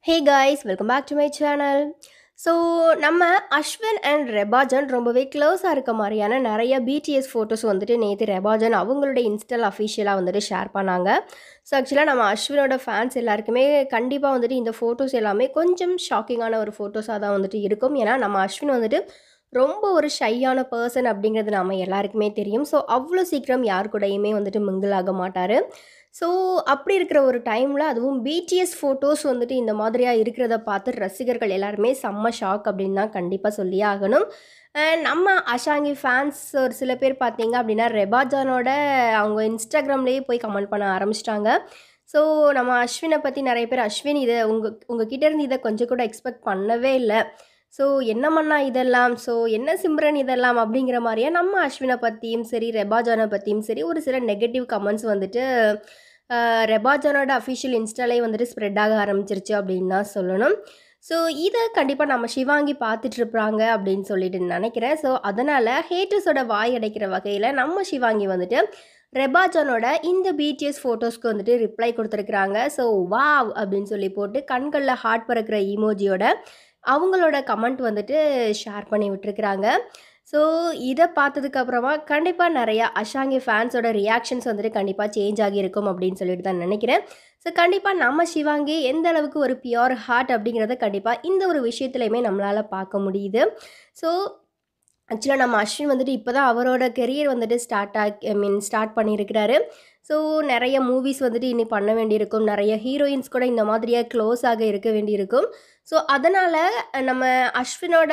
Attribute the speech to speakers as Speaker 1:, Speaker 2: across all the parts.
Speaker 1: hey guys welcome back to my channel so நம்ம Ashwin and ரெபாஜன் ரொம்பவே க்ளோஸாக இருக்க மாதிரியான நிறைய பிடிஎஸ் ஃபோட்டோஸ் வந்துட்டு நேற்று ரெபாஜன் அவங்களுடைய இன்ஸ்டால் அஃபிஷியலாக வந்துட்டு ஷேர் பண்ணாங்க ஸோ ஆக்சுவலாக நம்ம அஸ்வினோட ஃபேன்ஸ் எல்லாருக்குமே கண்டிப்பாக வந்துட்டு இந்த ஃபோட்டோஸ் எல்லாமே கொஞ்சம் ஷாக்கிங்கான ஒரு ஃபோட்டோஸாக தான் வந்துட்டு இருக்கும் ஏன்னா நம்ம அஸ்வின் வந்துட்டு ரொம்ப ஒரு ஷையான பர்சன் அப்படிங்கிறது நம்ம எல்லாருக்குமே தெரியும் ஸோ அவ்வளோ சீக்கிரம் யார் கூடயுமே வந்துட்டு மிங்கிள் ஆக மாட்டார் ஸோ அப்படி இருக்கிற ஒரு டைமில் அதுவும் பிடிஎஸ் ஃபோட்டோஸ் வந்துட்டு இந்த மாதிரியாக இருக்கிறத பார்த்து ரசிகர்கள் எல்லாருமே செம்ம ஷாக் அப்படின்னு தான் கண்டிப்பாக சொல்லியே ஆகணும் And நம்ம அஷாங்கி ஃபேன்ஸ் ஒரு சில பேர் பார்த்தீங்க அப்படின்னா ரெபாஜானோட அவங்க இன்ஸ்டாகிராம்லேயே போய் கமெண்ட் பண்ண ஆரம்பிச்சிட்டாங்க ஸோ நம்ம அஸ்வினை பற்றி நிறைய பேர் அஸ்வின் இதை உங்கள் உங்கள் கிட்ட இருந்து இதை கொஞ்சம் கூட எக்ஸ்பெக்ட் பண்ணவே இல்லை ஸோ என்ன மண்ணா இதெல்லாம் ஸோ என்ன சிம்ரன் இதெல்லாம் அப்படிங்கிற மாதிரியே நம்ம அஸ்வினை பற்றியும் சரி ரெபாஜானை பற்றியும் சரி ஒரு சில நெகட்டிவ் கமெண்ட்ஸ் வந்துட்டு அஹ், ரெபாஜானோட அஃபிஷியல் இன்ஸ்டாலே வந்துட்டு ஸ்ப்ரெட் ஆக ஆரம்பிச்சிருச்சு அப்படின்னு தான் சொல்லணும் ஸோ இதை கண்டிப்பாக நம்ம சிவாங்கி பார்த்துட்டு இருப்பாங்க அப்படின்னு சொல்லிட்டு நினைக்கிறேன் ஸோ அதனால் ஹேட்டர்ஸோட வாய் அடைக்கிற வகையில் நம்ம சிவாங்கி வந்துட்டு ரெபாஜானோட இந்த பிடிஎஸ் ஃபோட்டோஸ்க்கு வந்துட்டு ரிப்ளை கொடுத்துருக்குறாங்க ஸோ வாவ் அப்படின்னு சொல்லி போட்டு கண்களில் ஹார்ட் பறக்கிற ஈமோஜியோட அவங்களோட கமெண்ட் வந்துட்டு ஷேர் பண்ணி விட்டுருக்குறாங்க ஸோ இதை பார்த்ததுக்கப்புறமா கண்டிப்பாக நிறையா அஷாங்கி ஃபேன்ஸோட ரியாக்ஷன்ஸ் வந்துட்டு கண்டிப்பாக சேஞ்ச் ஆகியிருக்கும் அப்படின்னு சொல்லிட்டு தான் நினைக்கிறேன் ஸோ கண்டிப்பாக நம்ம சிவாங்கி எந்த அளவுக்கு ஒரு பியோர் ஹார்ட் அப்படிங்கிறத கண்டிப்பாக இந்த ஒரு விஷயத்துலையுமே நம்மளால் பார்க்க முடியுது ஸோ ஆக்சுவலாக நம்ம அஸ்வின் வந்துட்டு இப்போ தான் அவரோட கெரியர் வந்துட்டு ஸ்டார்ட் ஆகி ஐ மீன் ஸ்டார்ட் பண்ணியிருக்கிறாரு ஸோ நிறைய மூவிஸ் வந்துட்டு இனி பண்ண வேண்டியிருக்கும் நிறைய ஹீரோயின்ஸ் கூட இந்த மாதிரியே க்ளோஸ் ஆக இருக்க வேண்டியிருக்கும் ஸோ அதனால் நம்ம அஸ்வினோட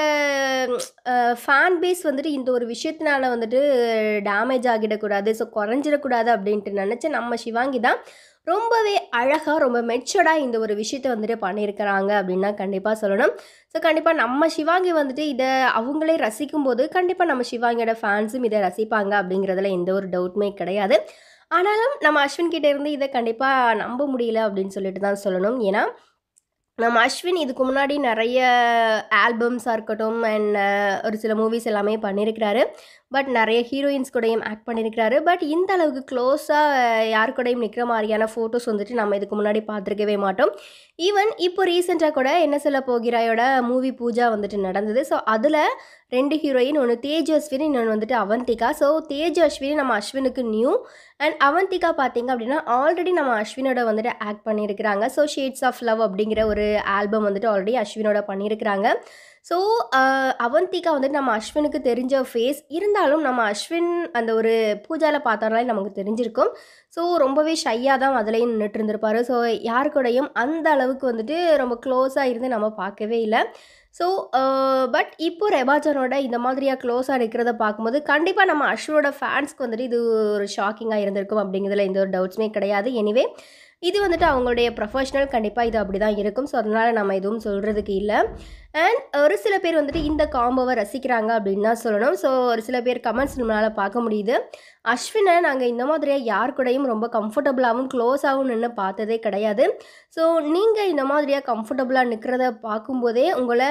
Speaker 1: ஃபேன் பேஸ் வந்துட்டு இந்த ஒரு விஷயத்தினால வந்துட்டு டேமேஜ் ஆகிடக்கூடாது ஸோ குறைஞ்சிடக்கூடாது அப்படின்ட்டு நினச்சி நம்ம சிவாங்கி தான் ரொம்பவே அழகாக ரொம்ப மெச்சர்டாக இந்த ஒரு விஷயத்தை வந்துட்டு பண்ணியிருக்கிறாங்க அப்படின்னா கண்டிப்பாக சொல்லணும் ஸோ கண்டிப்பாக நம்ம சிவாங்கி வந்துட்டு இதை அவங்களே ரசிக்கும் போது கண்டிப்பாக நம்ம சிவாங்கியோட ஃபேன்ஸும் இதை ரசிப்பாங்க அப்படிங்கிறதுல எந்த ஒரு டவுட்டுமே கிடையாது ஆனாலும் நம்ம அஸ்வின் கிட்ட இருந்து இதை கண்டிப்பாக நம்ப முடியல அப்படின்னு சொல்லிட்டு தான் சொல்லணும் ஏன்னா நம்ம அஸ்வின் இதுக்கு முன்னாடி நிறைய ஆல்பம்ஸாக இருக்கட்டும் அண்ட் ஒரு சில மூவிஸ் எல்லாமே பண்ணியிருக்கிறாரு பட் நிறைய ஹீரோயின்ஸ் கூடயும் ஆக்ட் பண்ணியிருக்கிறாரு பட் இந்த அளவுக்கு க்ளோஸாக யார் கூடயும் நிற்கிற மாதிரியான ஃபோட்டோஸ் வந்துட்டு நம்ம இதுக்கு முன்னாடி பார்த்துருக்கவே மாட்டோம் ஈவன் இப்போ ரீசெண்டாக கூட என்ன சொல்ல போகிறாயோட மூவி பூஜா வந்துட்டு நடந்தது ஸோ அதில் ரெண்டு ஹீரோயின் ஒன்று தேஜ் அஸ்வின் இன்னொன்று வந்துட்டு அவந்திகா ஸோ தேஜ் அஸ்வினி நம்ம அஸ்வினுக்கு நியூ அண்ட் அவந்திகா பார்த்தீங்க அப்படின்னா ஆல்ரெடி நம்ம அஸ்வினோட வந்துட்டு ஆக்ட் பண்ணியிருக்கிறாங்க ஸோ ஷேட்ஸ் ஆஃப் லவ் அப்படிங்கிற ஒரு ஆல்பம் வந்துட்டு ஆல்ரெடி அஸ்வினோட பண்ணியிருக்கிறாங்க ஸோ அவந்திகா வந்துட்டு நம்ம அஸ்வினுக்கு தெரிஞ்ச ஃபேஸ் இருந்தாலும் நம்ம அஸ்வின் அந்த ஒரு பூஜாவில் பார்த்தோம்னாலே நமக்கு தெரிஞ்சிருக்கும் ஸோ ரொம்பவே ஷையாக தான் அதுலேயும் நின்றுட்டு இருந்திருப்பாரு ஸோ யாரு கூடயும் அந்த அளவுக்கு வந்துட்டு ரொம்ப க்ளோஸாக இருந்து நம்ம பார்க்கவே இல்லை ஸோ பட் இப்போ ரெபாஜனோட இந்த மாதிரியாக க்ளோஸாக இருக்கிறத பார்க்கும்போது கண்டிப்பாக நம்ம அஸ்வினோட ஃபேன்ஸ்க்கு வந்துட்டு இது ஒரு ஷாக்கிங்காக இருந்திருக்கும் அப்படிங்கிறதுல எந்த ஒரு டவுட்ஸுமே கிடையாது எனிவே இது வந்துட்டு அவங்களுடைய ப்ரொஃபஷனல் கண்டிப்பாக இது அப்படி தான் இருக்கும் ஸோ அதனால் நம்ம எதுவும் சொல்கிறதுக்கு இல்லை அண்ட் ஒரு சில பேர் வந்துட்டு இந்த காம்போவை ரசிக்கிறாங்க அப்படின்னு தான் சொல்லணும் ஸோ ஒரு சில பேர் கமெண்ட்ஸ் நம்மளால் பார்க்க முடியுது அஸ்வினை நாங்கள் இந்த மாதிரியாக யார் கூடயும் ரொம்ப கம்ஃபர்டபுளாகவும் க்ளோஸாகவும் நின்று பார்த்ததே கிடையாது ஸோ நீங்கள் இந்த மாதிரியாக கம்ஃபர்டபுளாக நிற்கிறத பார்க்கும்போதே உங்களை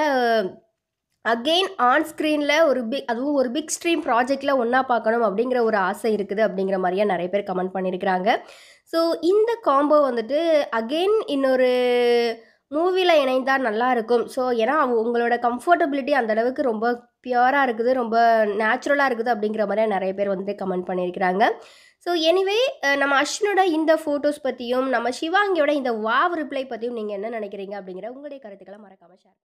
Speaker 1: அகெயின் ஆன் ஸ்க்ரீனில் ஒரு பிக் அதுவும் ஒரு பிக் ஸ்ட்ரீம் ப்ராஜெக்டில் ஒன்றா பார்க்கணும் அப்படிங்கிற ஒரு ஆசை இருக்குது அப்படிங்கிற மாதிரியா நிறைய பேர் கமெண்ட் பண்ணியிருக்கிறாங்க ஸோ இந்த காம்போ வந்துட்டு அகெயின் இன்னொரு மூவியில் இணைந்தால் நல்லா இருக்கும் ஸோ ஏன்னா அவ- உங்களோட கம்ஃபர்டபிலிட்டி அந்த அளவுக்கு ரொம்ப பியூராக இருக்குது ரொம்ப நேச்சுரலாக இருக்குது அப்படிங்கிற மாதிரியா நிறைய பேர் வந்துட்டு கமெண்ட் பண்ணியிருக்கிறாங்க ஸோ எனிவே நம்ம அஸ்வினோட இந்த ஃபோட்டோஸ் பற்றியும் நம்ம சிவாங்கியோட இந்த வாவ் ரிப்ளை பற்றியும் நீங்கள் என்ன நினைக்கிறீங்க அப்படிங்கிற உங்களுடைய கருத்துக்களை மறக்காமல் ஷேர்